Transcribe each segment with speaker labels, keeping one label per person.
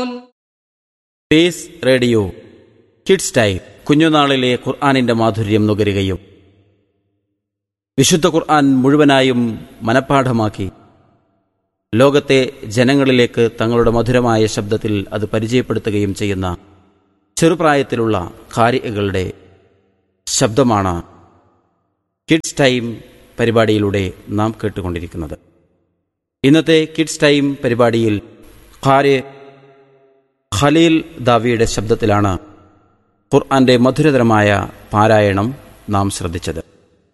Speaker 1: pace radio kids time കുഞ്ഞുനാളിലെ ഖുർആാനിന്റെ മാധുര്യം നുകരുകയും വിശുദ്ധ ഖുർആൻ മുഴുവനായും മനഃപ്പാഠമാക്കി ലോകത്തെ ജനങ്ങളിലേക്ക് തങ്ങളുടെ മധുരമായ ശബ്ദത്തിൽ അത് പരിചയപ്പെടുത്തുകയും ചെയ്യുന്ന ചെറുപ്രായത്തിലുള്ള കാരികളുടെ ശബ്ദമാണ് കിഡ്സ് ടൈം പരിപാടിയിലൂടെ നാം കേട്ടുകൊണ്ടിരിക്കുന്നത് ഇന്നത്തെ കിഡ്സ് ടൈം പരിപാടിയിൽ ഖാരെ ഖലീൽ ദാവിയുടെ ശബ്ദത്തിലാണ് ഖുർആന്റെ മധുരതരമായ പാരായണം നാം ശ്രദ്ധിച്ചത്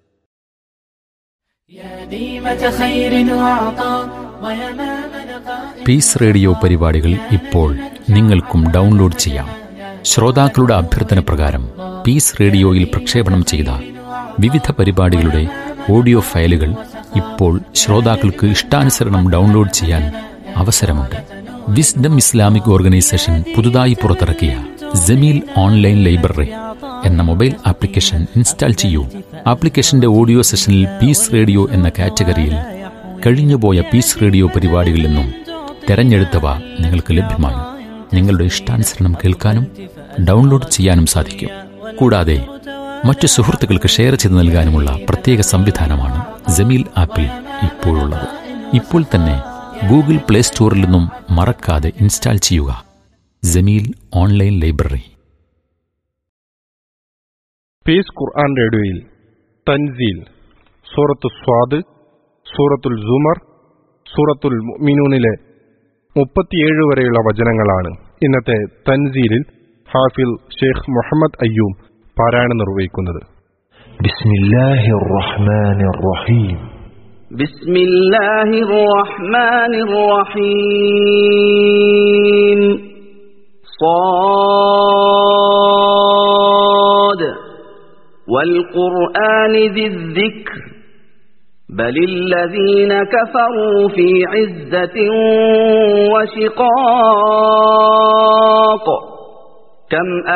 Speaker 2: يا ديمة خير وعطاء ويمام لقاء
Speaker 3: പീസ് റേഡിയോ പരിപാടികൾ ഇപ്പോൾ നിങ്ങൾക്കും ഡൗൺലോഡ് ചെയ്യാം ശ്രോതാക്കളുടെ അഭ്യർത്ഥന പ്രകാരം പീസ് റേഡിയോയിൽ പ്രക്ഷേപണം ചെയ്ത വിവിധ പരിപാടികളുടെ ഓഡിയോ ഫയലുകൾ ഇപ്പോൾ ശ്രോതാക്കൾക്ക് ഇഷ്ടാനുസരണം ഡൗൺലോഡ് ചെയ്യാൻ അവസരമുണ്ട് വിസ്ഡം ഇസ്ലാമിക് ഓർഗനൈസേഷൻ പുതുതായി പുറത്തിറക്കിയ ജമീൽ ഓൺലൈൻ ലൈബ്രറി എന്ന മൊബൈൽ ആപ്ലിക്കേഷൻ ഇൻസ്റ്റാൾ ചെയ്യൂ ആപ്ലിക്കേഷന്റെ ഓഡിയോ സെഷനിൽ പീസ് റേഡിയോ എന്ന കാറ്റഗറിയിൽ കഴിഞ്ഞുപോയ പീസ് റേഡിയോ പരിപാടികളിൽ നിന്നും തെരഞ്ഞെടുത്തവ നിങ്ങൾക്ക് ലഭ്യമാണ് നിങ്ങളുടെ ഇഷ്ടാനുസരണം കേൾക്കാനും ഡൗൺലോഡ് ചെയ്യാനും സാധിക്കും കൂടാതെ മറ്റു സുഹൃത്തുക്കൾക്ക് ഷെയർ ചെയ്ത് നൽകാനുമുള്ള പ്രത്യേക സംവിധാനമാണ് ജമീൽ ആപ്പിൽ ഇപ്പോഴുള്ളത് ഇപ്പോൾ തന്നെ ഗൂഗിൾ പ്ലേ സ്റ്റോറിൽ നിന്നും മറക്കാതെ ഇൻസ്റ്റാൾ ചെയ്യുക Jameel online library
Speaker 4: peace Quran റേഡിയോയിൽ തൻസീൽ സൂറത്തു സ്വാദ് സൂറത്തുൽ സുമർ സൂറത്തുൽ മുഅ്മിനൂനിലെ മുപ്പത്തിയേഴ് വരെയുള്ള വചനങ്ങളാണ് ഇന്നത്തെ തൻസീലിൽ ഹാഫിൽ ഷെയ്ഖ് മുഹമ്മദ് അയ്യൂം പാരായണം നിർവഹിക്കുന്നത്
Speaker 5: بسم الله الرحمن الرحيم
Speaker 6: بسم الله الرحمن الرحيم صاد والقرآن ذي الذكر بل الذين كفروا في عزة وشقاق كم